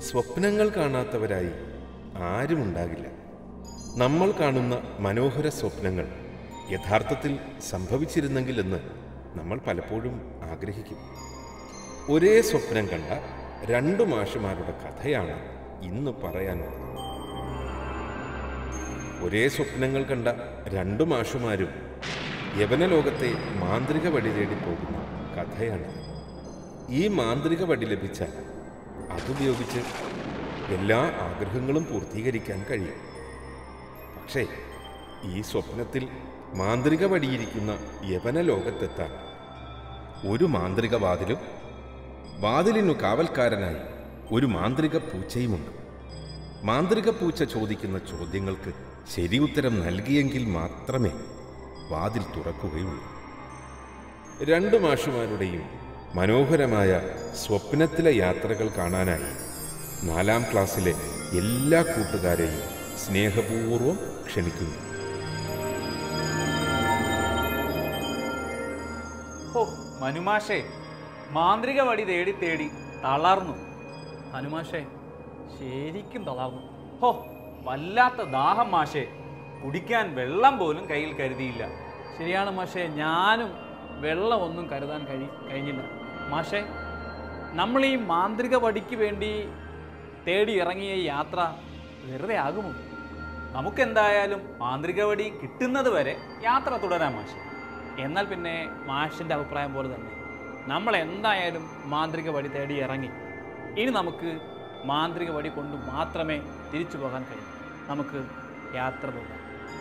സ്വപ്നങ്ങൾ കാണാത്തവരായി ആരുമുണ്ടാകില്ല നമ്മൾ കാണുന്ന മനോഹര സ്വപ്നങ്ങൾ യഥാർത്ഥത്തിൽ സംഭവിച്ചിരുന്നെങ്കിലെന്ന് നമ്മൾ പലപ്പോഴും ആഗ്രഹിക്കും ഒരേ സ്വപ്നം കണ്ട രണ്ടു മാഷുമാരുടെ കഥയാണ് ഇന്ന് പറയാനുള്ളത് ഒരേ സ്വപ്നങ്ങൾ കണ്ട രണ്ടു മാഷുമാരും യവനലോകത്തെ മാന്ത്രിക വടി തേടി പോകുന്ന കഥയാണിത് ഈ മാന്ത്രിക വടി ലഭിച്ചാൽ അതുപയോഗിച്ച് എല്ലാ ആഗ്രഹങ്ങളും പൂർത്തീകരിക്കാൻ കഴിയും പക്ഷേ ഈ സ്വപ്നത്തിൽ മാന്ത്രിക വടിയിരിക്കുന്ന യവന ലോകത്തെത്താൻ ഒരു മാന്ത്രിക വാതിലും വാതിലിനു കാവൽക്കാരനായി ഒരു മാന്ത്രിക പൂച്ചയുമുണ്ട് മാന്ത്രിക പൂച്ച ചോദിക്കുന്ന ചോദ്യങ്ങൾക്ക് ശരി ഉത്തരം നൽകിയെങ്കിൽ മാത്രമേ വാതിൽ തുറക്കുകയുള്ളൂ രണ്ടു മാഷുമാരുടെയും മനോഹരമായ സ്വപ്നത്തിലെ യാത്രകൾ കാണാനായി നാലാം ക്ലാസ്സിലെ എല്ലാ കൂട്ടുകാരെയും സ്നേഹപൂർവ്വം ക്ഷണിക്കുന്നു ഹോ മനുമാഷേ മാന്ത്രിക വടി തേടി തേടി തളർന്നു ഹനുമാഷേ ശരിക്കും തളർന്നു ഹോ വല്ലാത്ത ദാഹം മാഷേ കുടിക്കാൻ വെള്ളം പോലും കയ്യിൽ കരുതിയില്ല ശരിയാണ് മാഷേ ഞാനും വെള്ളമൊന്നും കരുതാൻ കഴി കഴിഞ്ഞില്ല മാഷേ നമ്മൾ ഈ മാന്ത്രിക വടിക്ക് വേണ്ടി തേടി ഇറങ്ങിയ ഈ യാത്ര വെറുതെ ആകുമോ നമുക്കെന്തായാലും മാന്ത്രിക വടി കിട്ടുന്നത് വരെ യാത്ര തുടരാം മാഷേ എന്നാൽ പിന്നെ മാഷിൻ്റെ അഭിപ്രായം പോലെ തന്നെ നമ്മൾ എന്തായാലും മാന്ത്രിക വടി തേടി ഇറങ്ങി ഇനി നമുക്ക് മാന്ത്രിക വടി കൊണ്ട് മാത്രമേ തിരിച്ചു പോകാൻ കഴിയൂ നമുക്ക് യാത്ര പോകാം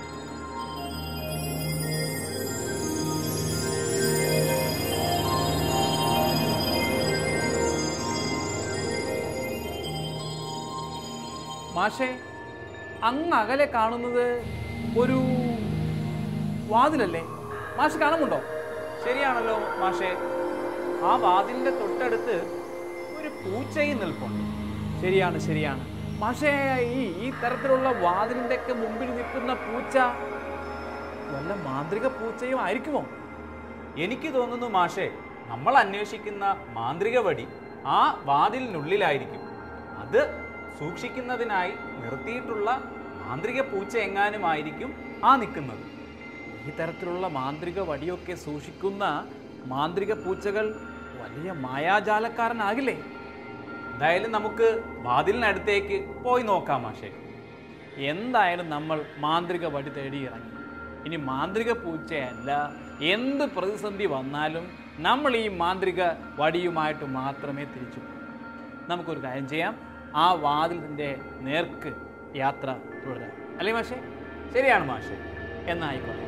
മാഷേ അങ്ങ് അകലെ കാണുന്നത് ഒരു വാതിലല്ലേ മാഷ് കാണുന്നുണ്ടോ ശരിയാണല്ലോ മാഷേ ആ വാതിലിന്റെ തൊട്ടടുത്ത് ഒരു പൂച്ചയും നിൽപ്പുണ്ട് ശരിയാണ് ശരിയാണ് മാഷേ ഈ ഈ തരത്തിലുള്ള വാതിലിൻ്റെ ഒക്കെ മുമ്പിൽ നിൽക്കുന്ന പൂച്ച വല്ല മാന്ത്രിക പൂച്ചയും ആയിരിക്കുമോ എനിക്ക് തോന്നുന്നു മാഷേ നമ്മൾ അന്വേഷിക്കുന്ന മാന്ത്രിക വടി ആ വാതിലിനുള്ളിലായിരിക്കും അത് സൂക്ഷിക്കുന്നതിനായി നിർത്തിയിട്ടുള്ള മാന്ത്രിക പൂച്ച എങ്ങാനും ആയിരിക്കും ആ നിൽക്കുന്നത് ഈ തരത്തിലുള്ള മാന്ത്രിക വടിയൊക്കെ സൂക്ഷിക്കുന്ന മാന്ത്രിക പൂച്ചകൾ വലിയ മായാജാലക്കാരനാകില്ലേ എന്തായാലും നമുക്ക് വാതിലിനടുത്തേക്ക് പോയി നോക്കാം മാഷേ എന്തായാലും നമ്മൾ മാന്ത്രിക വടി തേടി ഇറങ്ങി ഇനി മാന്ത്രിക പൂച്ചയല്ല എന്ത് പ്രതിസന്ധി വന്നാലും നമ്മൾ ഈ മാന്ത്രിക വടിയുമായിട്ട് മാത്രമേ തിരിച്ചു പോകൂ. നമുക്കൊരു കാര്യം ചെയ്യാം ആ വാതിലിൻ്റെ നേർക്ക് യാത്ര തുടരാം അല്ലേ മാഷേ ശരിയാണ് മാഷേ എന്നായിക്കോട്ടെ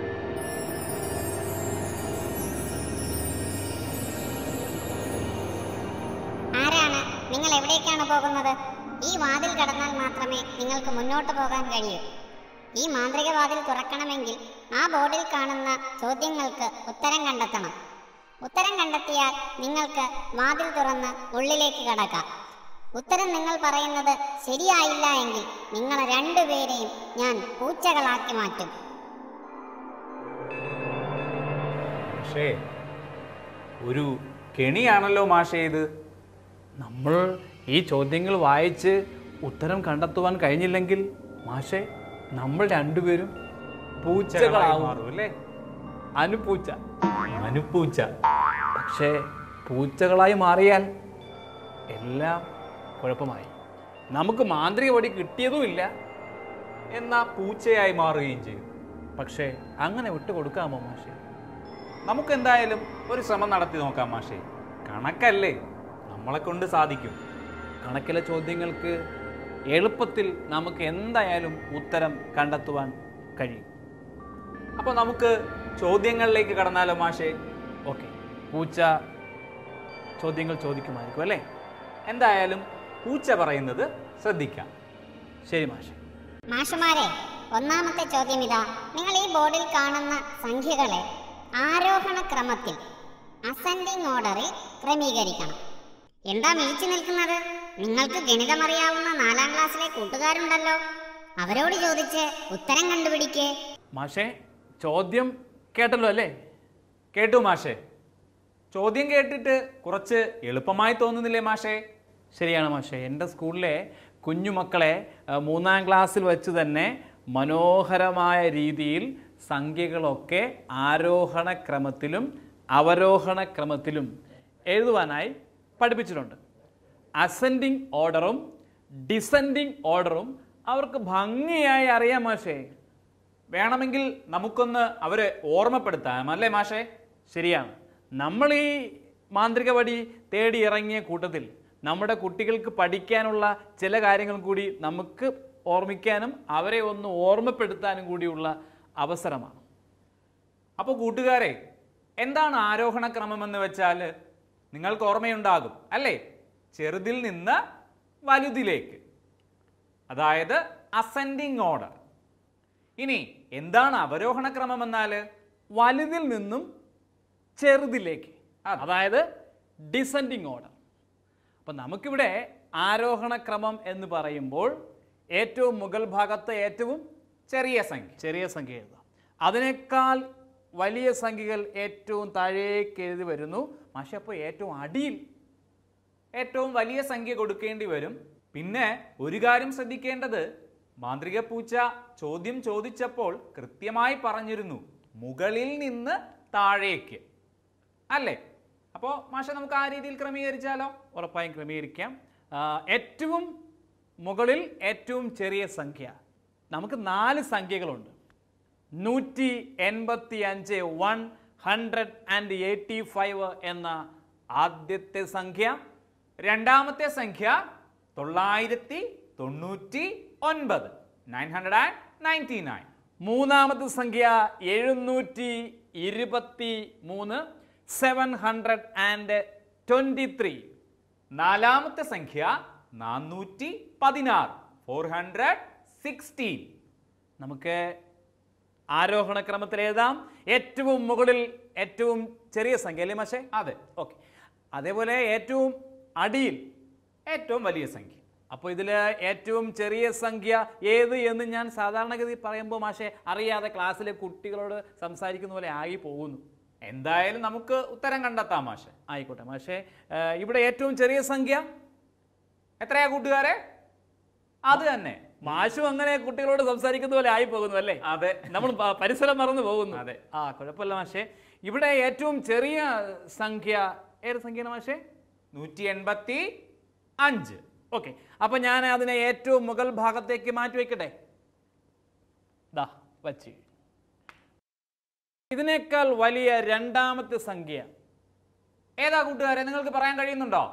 ആരാണ് നിങ്ങൾ എവിടേക്കാണ് പോകുന്നത് ഈ വാതിൽ കടന്നാൽ മാത്രമേ നിങ്ങൾക്ക് മുന്നോട്ട് പോകാൻ കഴിയൂ ഈ മാന്ത്രിക വാതിൽ തുറക്കണമെങ്കിൽ ആ ബോർഡിൽ കാണുന്ന ചോദ്യങ്ങൾക്ക് ഉത്തരം കണ്ടെത്തണം ഉത്തരം കണ്ടെത്തിയാൽ നിങ്ങൾക്ക് വാതിൽ തുറന്ന് ഉള്ളിലേക്ക് കടക്കാം ഉത്തരം നിങ്ങൾ പറയുന്നത് ശരിയായില്ല എങ്കിൽ നിങ്ങളെ രണ്ടുപേരെയും ഞാൻ പൂച്ചകളാക്കി മാറ്റും മാഷേ ഒരു കെണിയാണല്ലോ മാഷേ ഇത് നമ്മൾ ഈ ചോദ്യങ്ങൾ വായിച്ച് ഉത്തരം കണ്ടെത്തുവാൻ കഴിഞ്ഞില്ലെങ്കിൽ മാഷെ നമ്മൾ രണ്ടുപേരും പൂച്ചകളാവും മാറും അല്ലേ അനുപൂച്ച മനുപ്പൂച്ച പക്ഷേ പൂച്ചകളായി മാറിയാൽ എല്ലാം കുഴപ്പമായി നമുക്ക് മാന്ത്രിക വടി കിട്ടിയതുമില്ല എന്നാ പൂച്ചയായി മാറുകയും ചെയ്യും പക്ഷേ അങ്ങനെ വിട്ടുകൊടുക്കാമോ മാഷെ നമുക്കെന്തായാലും ഒരു ശ്രമം നടത്തി നോക്കാം മാഷേ കണക്കല്ലേ നമ്മളെ കൊണ്ട് സാധിക്കും കണക്കിലെ ചോദ്യങ്ങൾക്ക് എളുപ്പത്തിൽ നമുക്ക് എന്തായാലും ഉത്തരം കണ്ടെത്തുവാൻ കഴിയും അപ്പോൾ നമുക്ക് ചോദ്യങ്ങളിലേക്ക് കടന്നാലോ മാഷേ ഓക്കെ പൂച്ച ചോദ്യങ്ങൾ ചോദിക്കുമായിരിക്കും അല്ലേ എന്തായാലും പൂച്ച പറയുന്നത് ശ്രദ്ധിക്കാം ശരി മാഷെ മാഷുമാരെ ഒന്നാമത്തെ ചോദ്യം ഇതാ നിങ്ങൾ ഈ ബോർഡിൽ കാണുന്ന സംഖ്യകളെ ആരോഹണ ക്രമത്തിൽ അസെൻഡിങ് ഓർഡറിൽ ക്രമീകരിക്കണം എന്താ മിഴിച്ചു നിൽക്കുന്നത് നിങ്ങൾക്ക് ഗണിതമറിയാവുന്ന നാലാം ക്ലാസ്സിലെ കൂട്ടുകാരുണ്ടല്ലോ അവരോട് ചോദിച്ച് ഉത്തരം കണ്ടുപിടിക്കേ മാഷെ ചോദ്യം കേട്ടല്ലോ അല്ലേ കേട്ടു മാഷേ ചോദ്യം കേട്ടിട്ട് കുറച്ച് എളുപ്പമായി തോന്നുന്നില്ലേ മാഷേ ശരിയാണ് മാഷെ എൻ്റെ സ്കൂളിലെ കുഞ്ഞുമക്കളെ ആ, മൂന്നാം ക്ലാസ്സിൽ വെച്ച് തന്നെ മനോഹരമായ രീതിയിൽ സംഖ്യകളൊക്കെ ആരോഹണ ക്രമത്തിലും അവരോഹണ ക്രമത്തിലും എഴുതുവാനായി പഠിപ്പിച്ചിട്ടുണ്ട് അസെൻഡിങ് ഓർഡറും ഡിസെൻഡിങ് ഓർഡറും അവർക്ക് ഭംഗിയായി അറിയാം മാഷേ വേണമെങ്കിൽ നമുക്കൊന്ന് അവരെ ഓർമ്മപ്പെടുത്താം അല്ലേ മാഷേ ശരിയാണ് നമ്മൾ ഈ മാന്ത്രിക വടി തേടി ഇറങ്ങിയ കൂട്ടത്തിൽ നമ്മുടെ കുട്ടികൾക്ക് പഠിക്കാനുള്ള ചില കാര്യങ്ങൾ കൂടി നമുക്ക് ഓർമ്മിക്കാനും അവരെ ഒന്ന് ഓർമ്മപ്പെടുത്താനും കൂടിയുള്ള അവസരമാണ് അപ്പോൾ കൂട്ടുകാരെ എന്താണ് ആരോഹണ ക്രമം എന്ന് വെച്ചാൽ നിങ്ങൾക്ക് ഓർമ്മയുണ്ടാകും അല്ലേ ചെറുതിൽ നിന്ന് വലുതിലേക്ക് അതായത് അസെൻഡിങ് ഓർഡർ ഇനി എന്താണ് അവരോഹണ ക്രമം എന്നാൽ വലുതിൽ നിന്നും ചെറുതിലേക്ക് അതായത് ഡിസെൻഡിങ് ഓർഡർ അപ്പം നമുക്കിവിടെ ആരോഹണ ക്രമം എന്ന് പറയുമ്പോൾ ഏറ്റവും മുകൾ ഭാഗത്ത് ഏറ്റവും ചെറിയ സംഖ്യ ചെറിയ സംഖ്യ എഴുതാം അതിനേക്കാൾ വലിയ സംഖ്യകൾ ഏറ്റവും താഴേക്ക് എഴുതി വരുന്നു പക്ഷെ അപ്പോൾ ഏറ്റവും അടിയിൽ ഏറ്റവും വലിയ സംഖ്യ കൊടുക്കേണ്ടി വരും പിന്നെ ഒരു കാര്യം ശ്രദ്ധിക്കേണ്ടത് മാന്ത്രിക പൂച്ച ചോദ്യം ചോദിച്ചപ്പോൾ കൃത്യമായി പറഞ്ഞിരുന്നു മുകളിൽ നിന്ന് താഴേക്ക് അല്ലേ അപ്പോൾ മാഷ നമുക്ക് ആ രീതിയിൽ ക്രമീകരിച്ചാലോ ഉറപ്പായും ക്രമീകരിക്കാം ആ, ഏറ്റവും മുകളിൽ ഏറ്റവും ചെറിയ സംഖ്യ നമുക്ക് നാല് സംഖ്യകളുണ്ട് നൂറ്റി എൺപത്തി അഞ്ച് one hundred and eighty five എന്ന ആദ്യത്തെ സംഖ്യ രണ്ടാമത്തെ സംഖ്യ തൊള്ളായിരത്തി തൊണ്ണൂറ്റി ഒൻപത് nine hundred and ninety nine മൂന്നാമത്തെ സംഖ്യ എഴുന്നൂറ്റി ഇരുപത്തി മൂന്ന് seven hundred and twenty three നാലാമത്തെ സംഖ്യ നാനൂറ്റി പതിനാറ് ഫോർ ഹൺഡ്രഡ് സിക്സ്റ്റീൻ നമുക്ക് ആരോഹണ ക്രമത്തിൽ എഴുതാം ഏറ്റവും മുകളിൽ ഏറ്റവും ചെറിയ സംഖ്യ അല്ലേ മാഷേ അതെ ഓക്കെ അതേപോലെ ഏറ്റവും അടിയിൽ ഏറ്റവും വലിയ സംഖ്യ അപ്പോൾ ഇതിൽ ഏറ്റവും ചെറിയ സംഖ്യ ഏത് എന്ന് ഞാൻ സാധാരണഗതി പറയുമ്പോൾ മാഷെ അറിയാതെ ക്ലാസ്സിലെ കുട്ടികളോട് സംസാരിക്കുന്ന പോലെ ആയി പോകുന്നു എന്തായാലും നമുക്ക് ഉത്തരം കണ്ടെത്താം മാഷെ ആയിക്കോട്ടെ മാഷെ ആ, ഇവിടെ ഏറ്റവും ചെറിയ സംഖ്യ എത്രയാ കൂട്ടുകാരെ അത് തന്നെ മാഷും അങ്ങനെ കുട്ടികളോട് സംസാരിക്കുന്ന പോലെ ആയി പോകുന്നു അല്ലേ അതെ നമ്മൾ പ- പരിസരം മറന്നു പോകുന്നു അതെ. ആ കുഴപ്പമില്ല മാഷെ ഇവിടെ ഏറ്റവും ചെറിയ സംഖ്യ ഏത് സംഖ്യയാണ് മാഷെ നൂറ്റി എൺപത്തി അഞ്ച് ഓക്കെ അപ്പൊ ഞാൻ അതിനെ ഏറ്റവും മുകൾ ഭാഗത്തേക്ക് മാറ്റി വെക്കട്ടെ ദാ വച്ച് ഇതിനേക്കാൾ വലിയ രണ്ടാമത്തെ സംഖ്യ ഏതാ കൂട്ടുകാരെ നിങ്ങൾക്ക് പറയാൻ കഴിയുന്നുണ്ടോ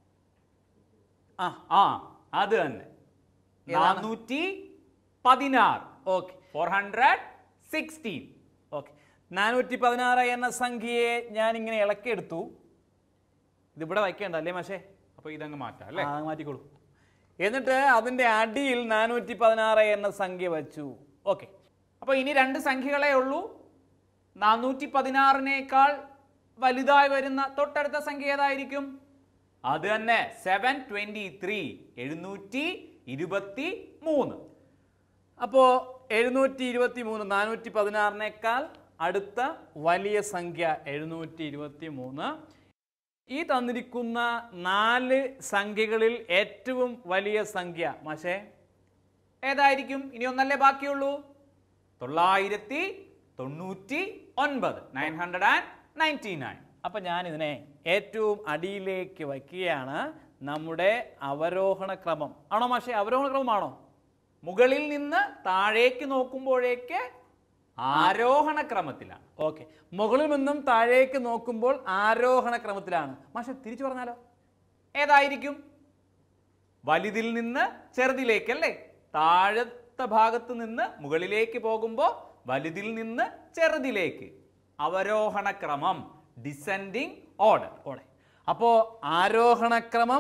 ആ ആ അത് തന്നെ ഏതാണ്? നാനൂറ്റി പതിനാറ് okay four hundred sixteen okay നാനൂറ്റി പതിനാറ് എന്ന സംഖ്യയെ ഞാൻ ഇങ്ങനെ ഇളക്കിയെടുത്തു ഇതിവിടെ വയ്ക്കേണ്ട അല്ലേ മാഷേ അപ്പൊ ഇതങ്ങ് മാറ്റാം അല്ലേ ആ മാറ്റിക്കോളൂ എന്നിട്ട് അതിന്റെ അടിയിൽ നാനൂറ്റി പതിനാറ് എന്ന സംഖ്യ വെച്ചു ഓക്കെ അപ്പൊ ഇനി രണ്ട് സംഖ്യകളേ ഉള്ളൂ നാനൂറ്റി പതിനാറിനേക്കാൾ വലുതായി വരുന്ന തൊട്ടടുത്ത സംഖ്യ ഏതായിരിക്കും അത് തന്നെ സെവൻ ട്വന്റി ത്രീ എഴുന്നൂറ്റി ഇരുപത്തി മൂന്ന് അപ്പോൾ എഴുന്നൂറ്റി ഇരുപത്തി മൂന്ന് നാനൂറ്റി പതിനാറിനേക്കാൾ അടുത്ത വലിയ സംഖ്യ എഴുന്നൂറ്റി ഇരുപത്തി മൂന്ന് ഈ തന്നിരിക്കുന്ന നാല് സംഖ്യകളിൽ ഏറ്റവും വലിയ സംഖ്യ മാഷേ ഏതായിരിക്കും ഇനി ഒന്നല്ലേ ബാക്കിയുള്ളൂ തൊള്ളായിരത്തി തൊണ്ണൂറ്റി ഒൻപത് nine hundred and ninety nine അപ്പം ഞാനിതിനെ ഏറ്റവും അടിയിലേക്ക് വയ്ക്കുകയാണ് നമ്മുടെ അവരോഹണ ക്രമം ആണോ മാഷേ അവരോഹണ ക്രമമാണോ മുകളിൽ നിന്ന് താഴേക്ക് നോക്കുമ്പോഴേക്ക് ആരോഹണ ക്രമത്തിലാണ് ഓക്കെ മുകളിൽ നിന്നും താഴേക്ക് നോക്കുമ്പോൾ ആരോഹണ ക്രമത്തിലാണ് മാഷെ തിരിച്ചു പറഞ്ഞാലോ ഏതായിരിക്കും വലുതിൽ നിന്ന് ചെറുതിലേക്ക് അല്ലേ താഴത്തെ ഭാഗത്ത് നിന്ന് മുകളിലേക്ക് പോകുമ്പോൾ വലുതിൽ നിന്ന് ചെറുതിലേക്ക് അവരോഹണ ക്രമം ഡിസെൻഡിങ് ഓർഡർ ഓടെ അപ്പോ ആരോഹണക്രമം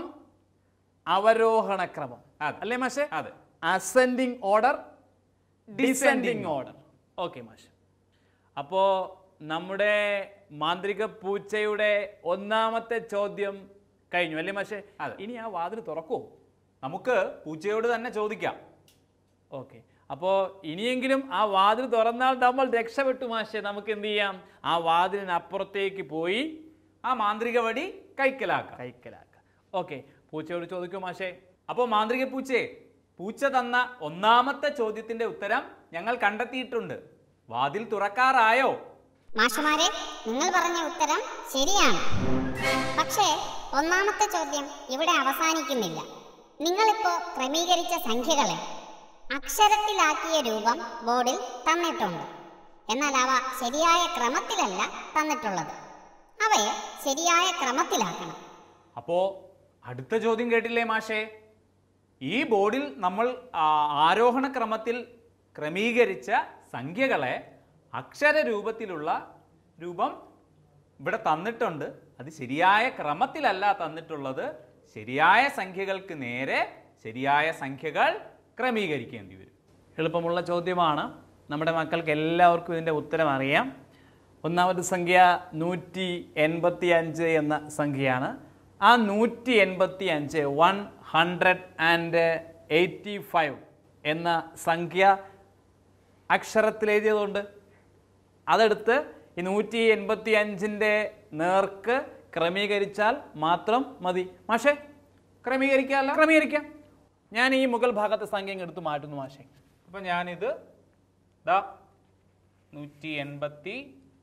അവരോഹണക്രമം അതെ. അല്ലേ മാഷെ അതെ ascending order Descending descending order okay മാഷെ അപ്പോ നമ്മുടെ മാന്ത്രിക പൂച്ചയുടെ ഒന്നാമത്തെ ചോദ്യം കഴിഞ്ഞു അല്ലേ മാഷെ അതെ. ഇനി ആ വാതിൽ തുറക്കൂ നമുക്ക് പൂച്ചയോട് തന്നെ ചോദിക്കാം ഓക്കെ അപ്പോൾ ഇനിയെങ്കിലും ആ വാതിൽ തുറന്നാൽ നമ്മൾ രക്ഷപ്പെട്ടു മാഷെ നമുക്ക് എന്ത് ചെയ്യാം ആ വാതിലിനപ്പുറത്തേക്ക് പോയി ആ മാന്ത്രിക വടി കൈക്കലാക്കാം കൈക്കലാക്കുക ഓക്കെ പൂച്ചയോട് ചോദിക്കൂ മാഷേ അപ്പോൾ മാന്ത്രിക പൂച്ചേ പൂച്ച തന്ന ഒന്നാമത്തെ ചോദ്യത്തിന്റെ ഉത്തരം ഞങ്ങൾ കണ്ടെത്തിയിട്ടുണ്ട് വാതിൽ തുറക്കാറായോ മാഷുമാരെ നിങ്ങൾ പറഞ്ഞ ഉത്തരം ശരിയാണ് പക്ഷേ ഒന്നാമത്തെ ചോദ്യം ഇവിടെ അവസാനിക്കുന്നില്ല നിങ്ങളിപ്പോ ക്രമീകരിച്ച സംഖ്യകളെ അക്ഷരത്തിലാക്കിയ രൂപം ബോർഡിൽ തന്നിട്ടുണ്ട് എന്നാൽ അവ ശരിയായ ക്രമത്തിലല്ല തന്നിട്ടുള്ളത് അവയെ ശരിയായ ക്രമത്തിലാക്കണം അപ്പോ അടുത്ത ചോദ്യം കേട്ടില്ലേ മാഷേ ഈ ബോർഡിൽ നമ്മൾ ആ, ആരോഹണ ക്രമത്തിൽ ക്രമീകരിച്ച സംഖ്യകളെ അക്ഷര രൂപത്തിലുള്ള രൂപം ഇവിടെ തന്നിട്ടുണ്ട് അത് ശരിയായ ക്രമത്തിലല്ല തന്നിട്ടുള്ളത് ശരിയായ സംഖ്യകൾക്ക് നേരെ ശരിയായ സംഖ്യകൾ ക്രമീകരിക്കേണ്ടി വരും എളുപ്പമുള്ള ചോദ്യമാണ് നമ്മുടെ മക്കൾക്ക് എല്ലാവർക്കും ഇതിൻ്റെ ഉത്തരം അറിയാം ഒന്നാമത്തെ സംഖ്യ നൂറ്റി എൺപത്തി അഞ്ച് എന്ന സംഖ്യയാണ് ആ നൂറ്റി എൺപത്തി അഞ്ച് one hundred and eighty five എന്ന സംഖ്യ അക്ഷരത്തിൽ എഴുതിയതുകൊണ്ട് അതെടുത്ത് ഈ നൂറ്റി എൺപത്തി അഞ്ചിൻ്റെ നേർക്ക് ക്രമീകരിച്ചാൽ മാത്രം മതി മാഷേ ക്രമീകരിക്കാമല്ലോ ക്രമീകരിക്കാം ഞാൻ ഈ മുകൾ ഭാഗത്തെ സംഖ്യ ഇങ്ങ് എടുത്ത് മാറ്റുന്നു മാഷേ അപ്പൊ ഞാനിത് ദാ നൂറ്റി എൺപത്തി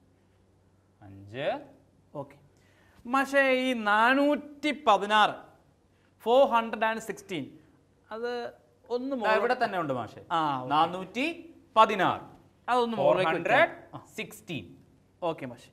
അഞ്ച് ഓക്കെ പക്ഷേ ഈ നാനൂറ്റി പതിനാറ് ഫോർ ഹൺഡ്രഡ് ആൻഡ് സിക്സ്റ്റീൻ അത് ഒന്ന് ദാ മുകളിൽ- ഇവിടെ തന്നെ ഉണ്ട് മാഷെ ആ, ഓക്കേ. നാനൂറ്റി പതിനാറ് അതൊന്ന് മുകളിലേക്ക് ഹൺഡ്രഡ് വെക്കാം. സിക്സ്റ്റീൻ ഓക്കെ മാഷെ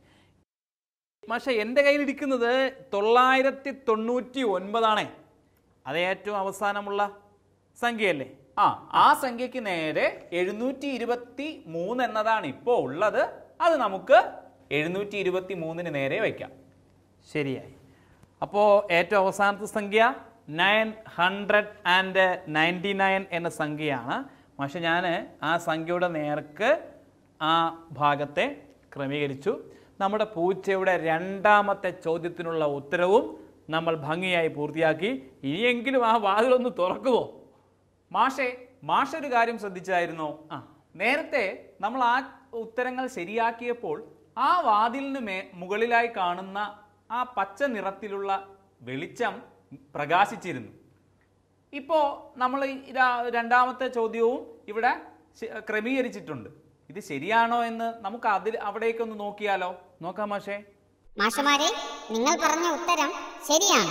മാഷെ എൻ്റെ കയ്യിലിരിക്കുന്നത് തൊള്ളായിരത്തി തൊണ്ണൂറ്റി ഒൻപതാണേ അത് ഏറ്റവും അവസാനമുള്ള സംഖ്യയല്ലേ ആ ആ സംഖ്യക്ക് നേരെ എഴുന്നൂറ്റി ഇരുപത്തി മൂന്ന് എന്നതാണ് ഇപ്പോൾ ഉള്ളത് അത് നമുക്ക് എഴുന്നൂറ്റി ഇരുപത്തി മൂന്നിന് നേരെ വയ്ക്കാം ശരിയായി അപ്പോൾ ഏറ്റവും അവസാനത്തെ സംഖ്യ nine hundred and ninety nine എന്ന സംഖ്യയാണ് പക്ഷെ ഞാൻ ആ സംഖ്യയുടെ നേർക്ക് ആ ഭാഗത്തെ ക്രമീകരിച്ചു നമ്മുടെ പൂച്ചയുടെ രണ്ടാമത്തെ ചോദ്യത്തിനുള്ള ഉത്തരവും നമ്മൾ ഭംഗിയായി പൂർത്തിയാക്കി ഇനിയെങ്കിലും ആ വാതിലൊന്ന് തുറക്കുമോ മാഷെ മാഷ ഒരു കാര്യം ശ്രദ്ധിച്ചായിരുന്നോ ആ നേരത്തെ നമ്മൾ ആ ഉത്തരങ്ങൾ ശരിയാക്കിയപ്പോൾ ആ വാതിലിന് മേ മുകളിലായി കാണുന്ന ആ പച്ച നിറത്തിലുള്ള വെളിച്ചം പ്രകാശിച്ചിരുന്നു ഇപ്പോൾ നമ്മൾ ഈ രാ- രണ്ടാമത്തെ ചോദ്യവും ഇവിടെ ശ- ക്രമീകരിച്ചിട്ടുണ്ട് ഇത് ശരിയാണോ എന്ന് നമുക്ക് അതിൽ അവിടേക്കൊന്ന് നോക്കിയാലോ നോക്കാം മാഷേ മാഷുമാരെ നിങ്ങൾ പറഞ്ഞ ഉത്തരം ശരിയാണ്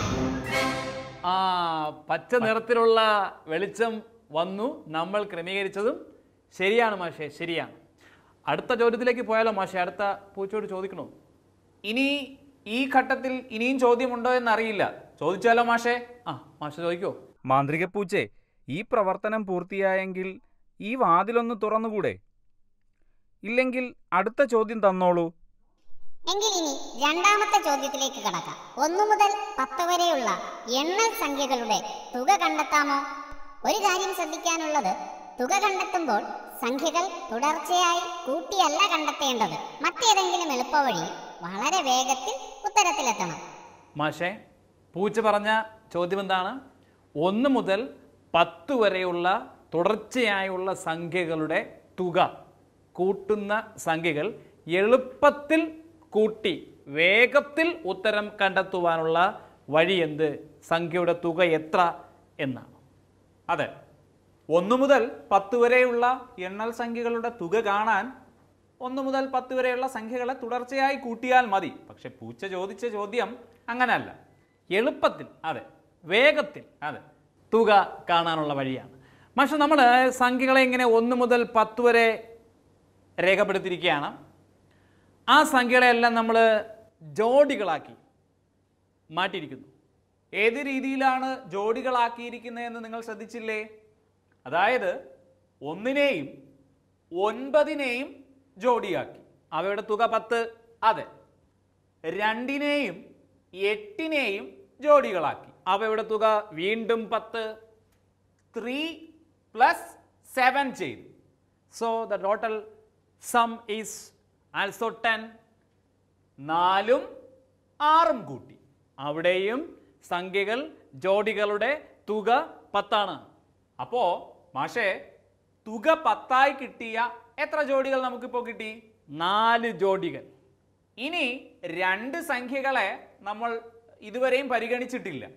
ആ പച്ച നിറത്തിലുള്ള വെളിച്ചം വന്നു നമ്മൾ ക്രമീകരിച്ചതും ശരിയാണ് മാഷേ ശരിയാണ് അടുത്ത ചോദ്യത്തിലേക്ക് പോയാലോ മാഷേ അടുത്ത പൂച്ചയോട് ചോദിക്കണോ ഇനി ഈ ഘട്ടത്തിൽ ഇനിയും ചോദ്യമുണ്ടോ എന്നറിയില്ല ചോദിച്ചാലോ മാഷേ ആ മാഷ ചോദിക്കോ മാന്ത്രിക പൂച്ചേ ഈ പ്രവർത്തനം പൂർത്തിയായെങ്കിൽ ഈ വാതിലൊന്ന് തുറന്നുകൂടെ ഇല്ലെങ്കിൽ അടുത്ത ചോദ്യം തന്നോളൂ എങ്കിൽ ഇനി രണ്ടാമത്തെ ചോദ്യത്തിലേക്ക് കടക്കാം ഒന്നു മുതൽ പത്ത് വരെയുള്ള എണ്ണൽ സംഖ്യകളുടെ തുക കണ്ടെത്താമോ ഒരു കാര്യം ശ്രദ്ധിക്കാനുള്ളത് തുക കണ്ടെത്തുമ്പോൾ സംഖ്യകൾ തുടർച്ചയായി കൂട്ടിയല്ല കണ്ടെത്തേണ്ടത് മറ്റേതെങ്കിലും എളുപ്പവഴി വളരെ വേഗത്തിൽ ഉത്തരത്തിലെത്തണം മാഷേ പൂച്ച പറഞ്ഞ ചോദ്യം എന്താണ് ഒന്ന് മുതൽ പത്ത് വരെയുള്ള തുടർച്ചയായുള്ള സംഖ്യകളുടെ തുക കൂട്ടുന്ന സംഖ്യകൾ എളുപ്പത്തിൽ കൂട്ടി വേഗത്തിൽ ഉത്തരം കണ്ടെത്തുവാനുള്ള വഴി എന്ത് സംഖ്യയുടെ തുക എത്ര എന്നാണ് അതെ ഒന്ന് മുതൽ പത്ത് വരെയുള്ള എണ്ണൽ സംഖ്യകളുടെ തുക കാണാൻ ഒന്ന് മുതൽ പത്ത് വരെയുള്ള സംഖ്യകളെ തുടർച്ചയായി കൂട്ടിയാൽ മതി പക്ഷെ പൂച്ച ചോദിച്ച ചോദ്യം അങ്ങനല്ല എളുപ്പത്തിൽ അതെ വേഗത്തിൽ അതെ തുക കാണാനുള്ള വഴിയാണ് പക്ഷെ നമ്മൾ സംഖ്യകളെ ഇങ്ങനെ ഒന്ന് മുതൽ പത്ത് വരെ രേഖപ്പെടുത്തിയിരിക്കുകയാണ് ആ സംഖ്യകളെല്ലാം നമ്മൾ ജോഡികളാക്കി മാറ്റിയിരിക്കുന്നു ഏത് രീതിയിലാണ് ജോഡികളാക്കിയിരിക്കുന്നതെന്ന് നിങ്ങൾ ശ്രദ്ധിച്ചില്ലേ അതായത് ഒന്നിനെയും ഒൻപതിനെയും ജോഡിയാക്കി അവയുടെ തുക പത്ത് അതെ രണ്ടിനെയും എട്ടിനെയും ജോഡികളാക്കി അവയുടെ തുക വീണ്ടും പത്ത് ത്രീ പ്ലസ് സെവൻ ചെയ്തു so the total sum is also ten നാലും ആറും കൂട്ടി അവിടെയും സംഖ്യകൾ ജോഡികളുടെ തുക പത്താണ് അപ്പോ മാഷേ തുക പത്തായി കിട്ടിയ എത്ര ജോഡികൾ നമുക്കിപ്പോൾ കിട്ടി നാല് ജോഡികൾ ഇനി രണ്ട് സംഖ്യകളെ നമ്മൾ ഇതുവരെയും പരിഗണിച്ചിട്ടില്ല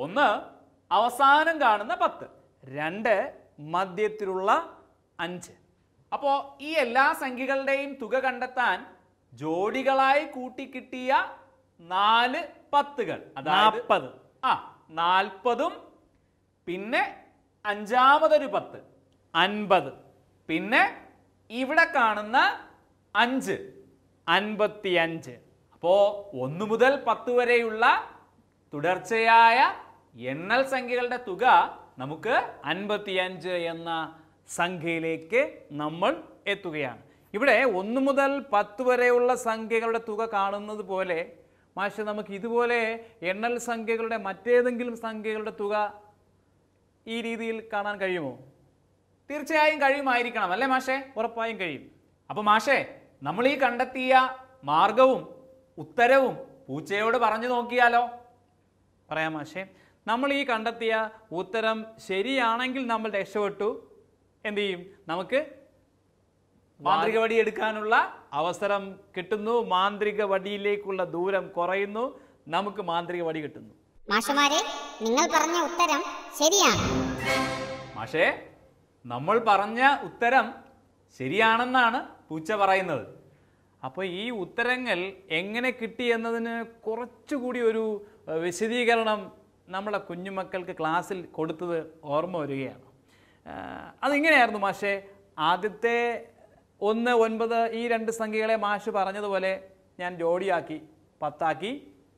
ഒന്ന് അവസാനം കാണുന്ന പത്ത് രണ്ട് മധ്യത്തിലുള്ള അഞ്ച് അപ്പോൾ ഈ എല്ലാ സംഖ്യകളുടെയും തുക കണ്ടെത്താൻ ജോഡികളായി കൂട്ടിക്കിട്ടിയ നാല് പത്തുകൾ അതായത് നാൽപ്പത് ആ നാൽപ്പതും പിന്നെ അഞ്ചാമതൊരു പത്ത് അൻപത് പിന്നെ ഇവിടെ കാണുന്ന അഞ്ച് അൻപത്തി അഞ്ച് അപ്പോ ഒന്ന് മുതൽ പത്ത് വരെയുള്ള തുടർച്ചയായ എണ്ണൽ സംഖ്യകളുടെ തുക നമുക്ക് അൻപത്തിയഞ്ച് എന്ന സംഖ്യയിലേക്ക് നമ്മൾ എത്തുകയാണ് ഇവിടെ ഒന്ന് മുതൽ പത്ത് വരെയുള്ള സംഖ്യകളുടെ തുക കാണുന്നത് പോലെ മാഷെ നമുക്ക് ഇതുപോലെ എണ്ണൽ സംഖ്യകളുടെ മറ്റേതെങ്കിലും സംഖ്യകളുടെ തുക ഈ രീതിയിൽ കാണാൻ കഴിയുമോ തീർച്ചയായും കഴിയുമായിരിക്കണം അല്ലേ മാഷേ ഉറപ്പായും കഴിയും അപ്പൊ മാഷേ നമ്മൾ ഈ കണ്ടെത്തിയ മാർഗവും ഉത്തരവും പൂച്ചയോട് പറഞ്ഞു നോക്കിയാലോ പറയാം മാഷെ നമ്മൾ ഈ കണ്ടെത്തിയ ഉത്തരം ശരിയാണെങ്കിൽ നമ്മൾ രക്ഷപ്പെട്ടു എന്ത് ചെയ്യും നമുക്ക് മാന്ത്രിക വടി എടുക്കാനുള്ള അവസരം കിട്ടുന്നു മാന്ത്രിക വടിയിലേക്കുള്ള ദൂരം കുറയുന്നു നമുക്ക് മാന്ത്രിക വടി കിട്ടുന്നു മാഷുമാരെ നിങ്ങൾ പറഞ്ഞ ഉത്തരം ശരിയാണ് മാഷേ നമ്മൾ പറഞ്ഞ ഉത്തരം ശരിയാണെന്നാണ് പൂച്ച പറയുന്നത് അപ്പോൾ ഈ ഉത്തരങ്ങൾ എങ്ങനെ കിട്ടി എന്നതിന് കുറച്ചുകൂടി ഒരു ഏഹ്, വിശദീകരണം നമ്മളെ കുഞ്ഞുമക്കൾക്ക് ക്ലാസ്സിൽ കൊടുത്തത് ഓർമ്മ വരികയാണ് ഏഹ്, അതിങ്ങനെയായിരുന്നു മാഷേ ആദ്യത്തെ ഒന്ന് ഒൻപത് ഈ രണ്ട് സംഖ്യകളെ മാഷ് പറഞ്ഞതുപോലെ ഞാൻ ജോഡിയാക്കി പത്താക്കി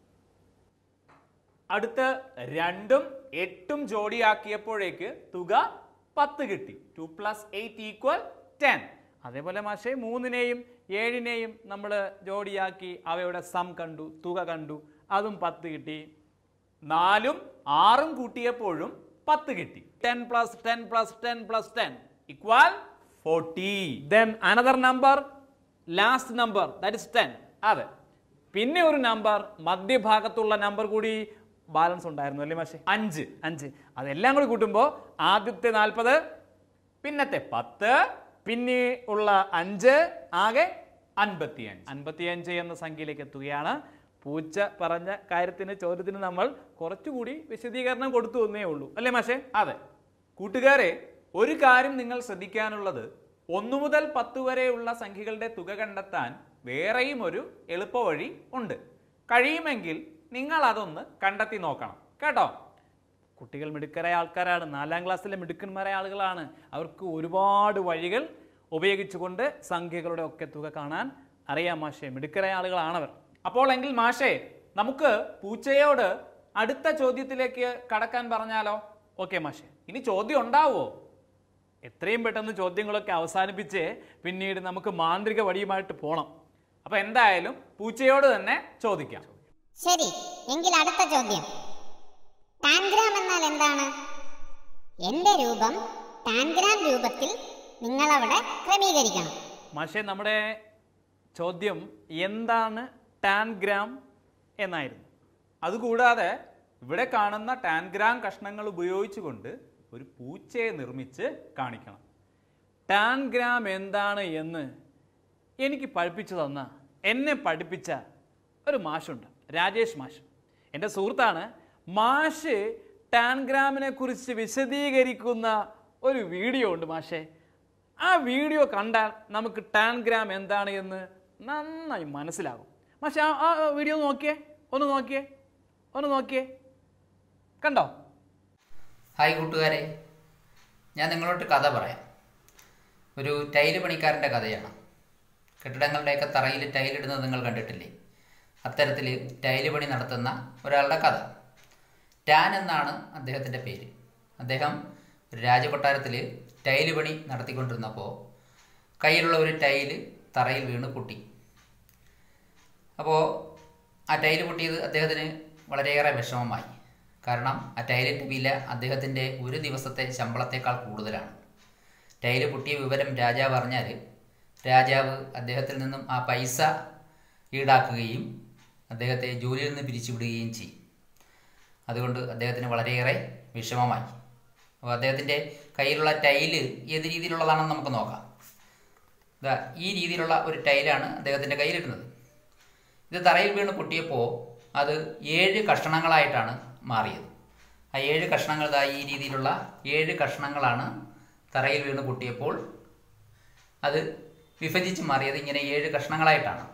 അടുത്ത് രണ്ടും എട്ടും ജോഡിയാക്കിയപ്പോഴേക്ക് തുക പത്ത് കിട്ടി two plus eight equal ten അതേപോലെ മാഷെ മൂന്നിനെയും ഏഴിനെയും നമ്മൾ ജോഡിയാക്കി അവയുടെ സം കണ്ടു തുക കണ്ടു അതും പത്ത് കിട്ടി നാലും ആറും കൂട്ടിയപ്പോഴും പത്ത് കിട്ടി ten plus ten plus ten plus ten equal forty then another number last number that is ten അതെ പിന്നെ ഒരു നമ്പർ മധ്യഭാഗത്തുള്ള നമ്പർ കൂടി ബാലൻസ് ഉണ്ടായിരുന്നു അല്ലേ മാഷെ അഞ്ച് അഞ്ച് അതെല്ലാം കൂടി കൂട്ടുമ്പോൾ ആദ്യത്തെ നാൽപ്പത് പിന്നത്തെ പത്ത് പിന്നെ ഉള്ള അഞ്ച് ആകെ അൻപത്തിയഞ്ച് അൻപത്തിയഞ്ച് എന്ന സംഖ്യയിലേക്ക് എത്തുകയാണ് പൂച്ച പറഞ്ഞ കാര്യത്തിന് ചോദ്യത്തിന് നമ്മൾ കുറച്ചുകൂടി വിശദീകരണം കൊടുത്തു എന്നേ ഉള്ളൂ അല്ലേ മാഷെ അതെ കൂട്ടുകാരെ ഒരു കാര്യം നിങ്ങൾ ശ്രദ്ധിക്കാനുള്ളത് ഒന്നു മുതൽ പത്ത് വരെയുള്ള സംഖ്യകളുടെ തുക കണ്ടെത്താൻ വേറെയും ഒരു എളുപ്പവഴി ഉണ്ട് കഴിയുമെങ്കിൽ നിങ്ങൾ അതൊന്ന് കണ്ടെത്തി നോക്കണം കേട്ടോ കുട്ടികൾ മിടുക്കരായ ആൾക്കാരാണ് നാലാം ക്ലാസ്സിലെ മിടുക്കന്മാരായ ആളുകളാണ് അവർക്ക് ഒരുപാട് വഴികൾ ഉപയോഗിച്ചുകൊണ്ട് സംഖ്യകളുടെ ഒക്കെ തുക കാണാൻ അറിയാം മാഷെ മിടുക്കരായ ആളുകളാണവർ അപ്പോൾ എങ്കിൽ മാഷേ നമുക്ക് പൂച്ചയോട് അടുത്ത ചോദ്യത്തിലേക്ക് കടക്കാൻ പറഞ്ഞാലോ ഓക്കെ മാഷെ ഇനി ചോദ്യം ഉണ്ടാവുമോ എത്രയും പെട്ടെന്ന് ചോദ്യങ്ങളൊക്കെ അവസാനിപ്പിച്ച് പിന്നീട് നമുക്ക് മാന്ത്രിക വടിയുമായിട്ട് പോകണം അപ്പൊ എന്തായാലും പൂച്ചയോട് തന്നെ ചോദിക്കാം ശരി എങ്കിൽ അടുത്ത ചോദ്യം ടാൻഗ്രാം എന്നാൽ എന്താണ് എന്റെ രൂപം ടാൻഗ്രാം രൂപത്തിൽ നിങ്ങൾ അവിടെ ക്രമീകരിക്കണം മാഷെ നമ്മുടെ ചോദ്യം എന്താണ് ടാൻഗ്രാം എന്നായിരുന്നു അതുകൂടാതെ ഇവിടെ കാണുന്ന ടാൻഗ്രാം കഷ്ണങ്ങൾ ഉപയോഗിച്ചുകൊണ്ട് ഒരു പൂച്ചയെ നിർമ്മിച്ച് കാണിക്കണം ടാൻഗ്രാം എന്താണ് എന്ന് എനിക്ക് പഠിപ്പിച്ചു തന്ന എന്നെ പഠിപ്പിച്ച ഒരു മാഷുണ്ട് രാജേഷ് മാഷ് എൻ്റെ സുഹൃത്താണ് മാഷ് ടാൻഗ്രാമിനെ കുറിച്ച് വിശദീകരിക്കുന്ന ഒരു വീഡിയോ ഉണ്ട് മാഷെ ആ വീഡിയോ കണ്ടാൽ നമുക്ക് ടാൻഗ്രാം എന്താണ് എന്ന് നന്നായി മനസ്സിലാകും മാഷെ ആ ആ വീഡിയോ നോക്കിയേ ഒന്ന് നോക്കിയേ ഒന്ന് നോക്കിയേ കണ്ടോ ഹായ് കൂട്ടുകാരെ ഞാൻ നിങ്ങളോട്ട് കഥ പറയാം ഒരു ടൈല് പണിക്കാരൻ്റെ കഥയാണ് കെട്ടിടങ്ങളുടെയൊക്കെ തറയിൽ ടൈലിടുന്നത് നിങ്ങൾ കണ്ടിട്ടില്ലേ അത്തരത്തിൽ ടൈല് പണി നടത്തുന്ന ഒരാളുടെ കഥ ടാൻ എന്നാണ് അദ്ദേഹത്തിൻ്റെ പേര് അദ്ദേഹം ഒരു രാജകൊട്ടാരത്തിൽ ടൈല് പണി നടത്തിക്കൊണ്ടിരുന്നപ്പോൾ കയ്യിലുള്ള ഒരു ടൈല് തറയിൽ വീണ് പൊട്ടി അപ്പോൾ ആ ടൈല് പൊട്ടിയത് അദ്ദേഹത്തിന് വളരെയേറെ വിഷമമായി കാരണം ആ ടൈലിൻ്റെ വില അദ്ദേഹത്തിൻ്റെ ഒരു ദിവസത്തെ ശമ്പളത്തേക്കാൾ കൂടുതലാണ് ടൈല് പൊട്ടിയ വിവരം രാജാവ് അറിഞ്ഞാൽ രാജാവ് അദ്ദേഹത്തിൽ നിന്നും ആ പൈസ ഈടാക്കുകയും അദ്ദേഹത്തെ ജോലിയിൽ നിന്ന് പിരിച്ചുവിടുകയും ചെയ്യും അതുകൊണ്ട് അദ്ദേഹത്തിന് വളരെയേറെ വിഷമമായി അപ്പോൾ അദ്ദേഹത്തിൻ്റെ കയ്യിലുള്ള ടൈല് ഏത് രീതിയിലുള്ളതാണെന്ന് നമുക്ക് നോക്കാം ഇതാ ഈ രീതിയിലുള്ള ഒരു ടൈലാണ് അദ്ദേഹത്തിൻ്റെ കയ്യിലിടുന്നത് ഇത് തറയിൽ വീണ് പൊട്ടിയപ്പോൾ അത് ഏഴ് കഷണങ്ങളായിട്ടാണ് മാറിയത് ആ ഏഴ് കഷ്ണങ്ങൾ ദാ ഈ രീതിയിലുള്ള ഏഴ് കഷ്ണങ്ങളാണ് തറയിൽ വീണ് പൊട്ടിയപ്പോൾ അത് വിഭജിച്ച് മാറിയത് ഇങ്ങനെ ഏഴ് കഷ്ണങ്ങളായിട്ടാണ്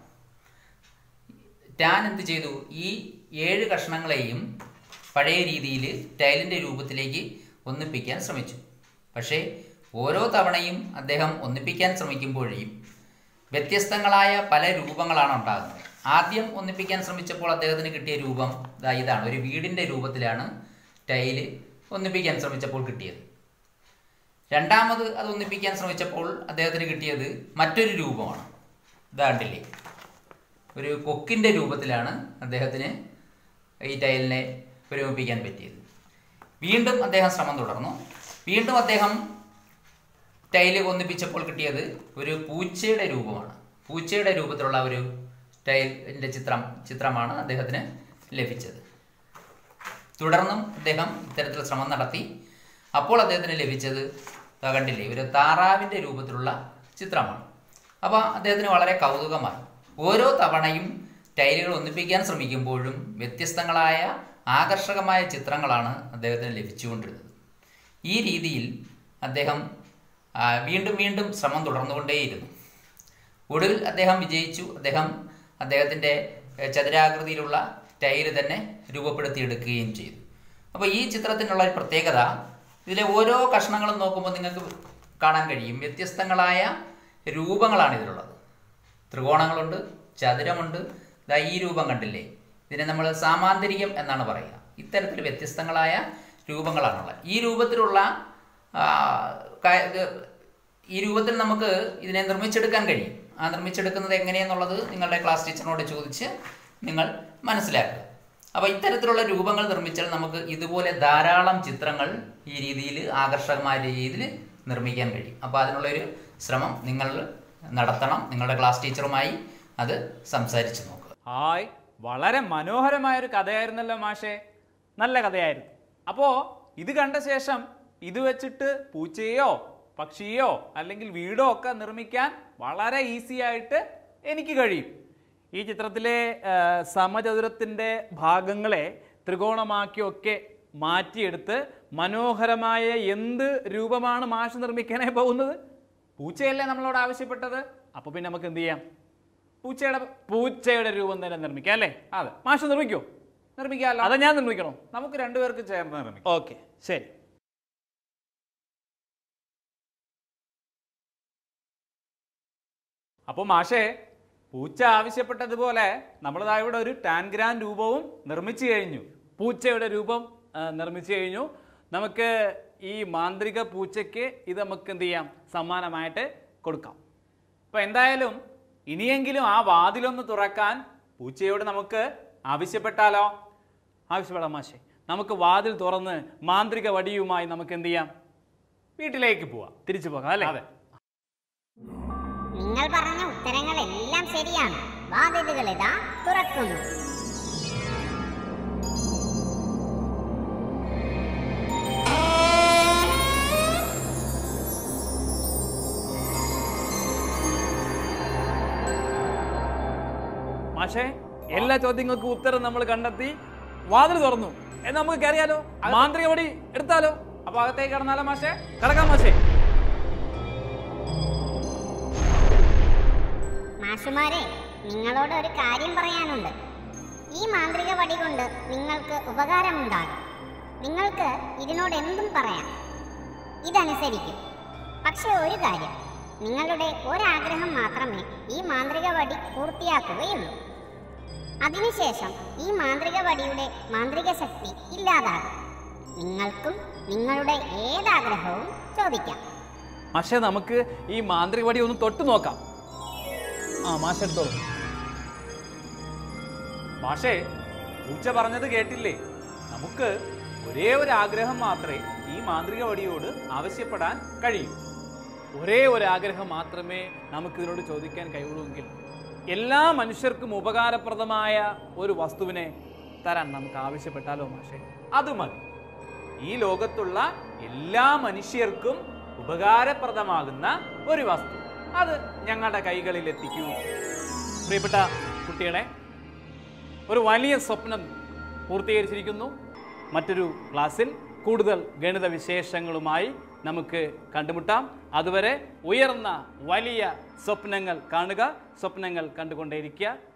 ടാൻ എന്ത് ചെയ്തു ഈ ഏഴ് കഷ്ണങ്ങളെയും പഴയ രീതിയിൽ ടൈലിൻ്റെ രൂപത്തിലേക്ക് ഒന്നിപ്പിക്കാൻ ശ്രമിച്ചു പക്ഷേ ഓരോ തവണയും അദ്ദേഹം ഒന്നിപ്പിക്കാൻ ശ്രമിക്കുമ്പോഴേയും വ്യത്യസ്തങ്ങളായ പല രൂപങ്ങളാണ് ഉണ്ടാകുന്നത് ആദ്യം ഒന്നിപ്പിക്കാൻ ശ്രമിച്ചപ്പോൾ അദ്ദേഹത്തിന് കിട്ടിയ രൂപം ദാ ഇതാണ് ഒരു വീടിൻ്റെ രൂപത്തിലാണ് ടൈല് ഒന്നിപ്പിക്കാൻ ശ്രമിച്ചപ്പോൾ കിട്ടിയത് രണ്ടാമത് അത് ഒന്നിപ്പിക്കാൻ ശ്രമിച്ചപ്പോൾ അദ്ദേഹത്തിന് കിട്ടിയത് മറ്റൊരു രൂപമാണ് ഇതാണ്ടില്ലേ ഒരു കൊക്കിൻ്റെ രൂപത്തിലാണ് അദ്ദേഹത്തിന് ഈ ടൈലിനെ ഒരുമിപ്പിക്കാൻ പറ്റിയത് വീണ്ടും അദ്ദേഹം ശ്രമം തുടർന്നു വീണ്ടും അദ്ദേഹം ടൈല് ഒന്നിപ്പിച്ചപ്പോൾ കിട്ടിയത് ഒരു പൂച്ചയുടെ രൂപമാണ് പൂച്ചയുടെ രൂപത്തിലുള്ള ഒരു ടൈലിൻ്റെ ചിത്രം ചിത്രമാണ് അദ്ദേഹത്തിന് ലഭിച്ചത് തുടർന്നും അദ്ദേഹം ഇത്തരത്തിൽ ശ്രമം നടത്തി അപ്പോൾ അദ്ദേഹത്തിന് ലഭിച്ചത് ദാ കണ്ടില്ലേ ഒരു താറാവിൻ്റെ രൂപത്തിലുള്ള ചിത്രമാണ് അപ്പോൾ അദ്ദേഹത്തിന് വളരെ കൗതുകമായി ഓരോ തവണയും ടൈലുകൾ ഒന്നിപ്പിക്കാൻ ശ്രമിക്കുമ്പോഴും വ്യത്യസ്തങ്ങളായ ആകർഷകമായ ചിത്രങ്ങളാണ് അദ്ദേഹത്തിന് ലഭിച്ചുകൊണ്ടിരുന്നത് ഈ രീതിയിൽ അദ്ദേഹം ആ, വീണ്ടും വീണ്ടും ശ്രമം തുടർന്നുകൊണ്ടേയിരുന്നു ഒടുവിൽ അദ്ദേഹം വിജയിച്ചു അദ്ദേഹം അദ്ദേഹത്തിൻ്റെ എഹ്, ചതുരാകൃതിയിലുള്ള ടൈല് തന്നെ രൂപപ്പെടുത്തിയെടുക്കുകയും ചെയ്തു അപ്പോൾ ഈ ചിത്രത്തിനുള്ള ഒരു പ്രത്യേകത ഇതിലെ ഓരോ കഷ്ണങ്ങളും നോക്കുമ്പോൾ നിങ്ങൾക്ക് കാണാൻ കഴിയും വ്യത്യസ്തങ്ങളായ രൂപങ്ങളാണ് ഇതിലുള്ളത് ത്രികോണങ്ങളുണ്ട് ചതുരമുണ്ട് ദാ ഈ രൂപം കണ്ടില്ലേ ഇതിനെ നമ്മൾ സാമാന്തരികം എന്നാണ് പറയുക ഇത്തരത്തിൽ വ്യത്യസ്തങ്ങളായ രൂപങ്ങളാണുള്ളത് ഈ രൂപത്തിലുള്ള ആ, ക- ഇത് ഈ രൂപത്തിൽ നമുക്ക് ഇതിനെ നിർമ്മിച്ചെടുക്കാൻ കഴിയും ആ നിർമ്മിച്ചെടുക്കുന്നത് എങ്ങനെയെന്നുള്ളത് നിങ്ങളുടെ ക്ലാസ് ടീച്ചറിനോട് ചോദിച്ച് നിങ്ങൾ മനസ്സിലാക്കുക അപ്പോൾ ഇത്തരത്തിലുള്ള രൂപങ്ങൾ നിർമ്മിച്ചാൽ നമുക്ക് ഇതുപോലെ ധാരാളം ചിത്രങ്ങൾ ഈ രീതിയിൽ ആകർഷകമായ രീതിയിൽ നിർമ്മിക്കാൻ കഴിയും അപ്പോൾ അതിനുള്ളൊരു ശ്രമം നിങ്ങൾ നടത്തണം നിങ്ങളുടെ ക്ലാസ് ടീച്ചറുമായി അത് സംസാരിച്ച് നോക്കുക ഹായ് വളരെ മനോഹരമായ ഒരു കഥയായിരുന്നല്ലോ മാഷേ നല്ല കഥയായിരുന്നു അപ്പോൾ ഇത് കണ്ട ശേഷം ഇത് വെച്ചിട്ട് പൂച്ചയോ പക്ഷിയോ അല്ലെങ്കിൽ വീടോ ഒക്കെ നിർമ്മിക്കാൻ വളരെ ഈസി ആയിട്ട് എനിക്ക് കഴിയും ഈ ചിത്രത്തിലെ ആ, സമചതുരത്തിൻ്റെ ഭാഗങ്ങളെ ത്രികോണമാക്കിയൊക്കെ മാറ്റിയെടുത്ത് മനോഹരമായ എന്ത് രൂപമാണ് മാഷ് നിർമ്മിക്കാനായി പോകുന്നത് പൂച്ചയല്ലേ നമ്മളോട് ആവശ്യപ്പെട്ടത് അപ്പോൾ പിന്നെ നമുക്ക് എന്ത് ചെയ്യാം പൂച്ചയുടെ പൂച്ചയുടെ രൂപം തന്നെ നിർമ്മിക്കാം അല്ലേ അതെ മാഷ് നിർമ്മിക്കോ നിർമ്മിക്കാമല്ലോ അതെ ഞാൻ നിർമ്മിക്കണോ നമുക്ക് രണ്ടുപേർക്ക് ചേർന്ന് നിർമ്മിക്കാം ഓക്കെ ശരി അപ്പോൾ മാഷേ പൂച്ച ആവശ്യപ്പെട്ടതുപോലെ നമ്മളിതാ ഇവിടെ ഒരു ടാൻഗ്രാൻ രൂപവും നിർമ്മിച്ചു കഴിഞ്ഞു പൂച്ചയുടെ രൂപം ആ, നിർമ്മിച്ചു കഴിഞ്ഞു നമുക്ക് ഈ മാന്ത്രിക പൂച്ചയ്ക്ക് ഇത് നമുക്ക് എന്ത് ചെയ്യാം സമ്മാനമായിട്ട് കൊടുക്കാം അപ്പോൾ എന്തായാലും ഇനിയെങ്കിലും ആ വാതിലൊന്ന് തുറക്കാൻ പൂച്ചയോട് നമുക്ക് ആവശ്യപ്പെട്ടാലോ ആവശ്യപ്പെടാം മാഷേ നമുക്ക് വാതിൽ തുറന്ന് മാന്ത്രിക വടിയുമായി നമുക്ക് എന്ത് ചെയ്യാം വീട്ടിലേക്ക് പോവാം തിരിച്ചു പോകാം അല്ലേ അതെ നിങ്ങൾ പറഞ്ഞ ഉത്തരങ്ങളെല്ലാം ശരിയാണ് വാതിലുകൾ ഇതാ തുറക്കുന്നു മാഷേ എല്ലാ ചോദ്യങ്ങൾക്കും ഉത്തരം നമ്മൾ കണ്ടെത്തി വാതിൽ തുറന്നു എന്ന് നമുക്ക് കയറിയാലോ മാന്ത്രിക വടി എടുത്താലോ അപ്പൊ അകത്തേക്ക് കടന്നാലോ മാഷേ കടക്കാം മാഷേ മാഷുമാരെ നിങ്ങളോട് ഒരു കാര്യം പറയാനുണ്ട് ഈ മാന്ത്രിക വടി കൊണ്ട് നിങ്ങൾക്ക് ഉപകാരമുണ്ടാകും നിങ്ങൾക്ക് ഇതിനോട് എന്തും പറയാം ഇതനുസരിക്കും പക്ഷെ ഒരു കാര്യം നിങ്ങളുടെ ഒരാഗ്രഹം മാത്രമേ ഈ മാന്ത്രിക വടി പൂർത്തിയാക്കുകയുള്ളൂ അതിനുശേഷം ഈ മാന്ത്രിക വടിയുടെ മാന്ത്രിക ശക്തി ഇല്ലാതാകും നിങ്ങൾക്കും നിങ്ങളുടെ ഏതാഗ്രഹവും ചോദിക്കാം മാഷേ നമുക്ക് ഈ മാന്ത്രിക വടി ഒന്ന് തൊട്ട് നോക്കാം ആ മാഷ എടുത്തോളൂ മാഷേ പൂച്ച പറഞ്ഞത് കേട്ടില്ലേ നമുക്ക് ഒരേ ഒരു ആഗ്രഹം മാത്രമേ ഈ മാന്ത്രിക വടിയോട് ആവശ്യപ്പെടാൻ കഴിയൂ ഒരേ ഒരു ആഗ്രഹം മാത്രമേ നമുക്ക് ഇതിനോട് ചോദിക്കാൻ കഴിയുള്ളൂവെങ്കിൽ എല്ലാ മനുഷ്യർക്കും ഉപകാരപ്രദമായ ഒരു വസ്തുവിനെ തരാൻ നമുക്ക് ആവശ്യപ്പെട്ടാലോ മാഷേ അത് മതി ഈ ലോകത്തുള്ള എല്ലാ മനുഷ്യർക്കും ഉപകാരപ്രദമാകുന്ന ഒരു വസ്തു അത് ഞങ്ങളുടെ കൈകളിൽ എത്തിക്കൂ പ്രിയപ്പെട്ട കുട്ടികളെ ഒരു വലിയ സ്വപ്നം പൂർത്തീകരിച്ചിരിക്കുന്നു മറ്റൊരു ക്ലാസ്സിൽ കൂടുതൽ ഗണിത വിശേഷങ്ങളുമായി നമുക്ക് കണ്ടുമുട്ടാം അതുവരെ ഉയർന്ന വലിയ സ്വപ്നങ്ങൾ കാണുക സ്വപ്നങ്ങൾ കണ്ടുകൊണ്ടേയിരിക്കുക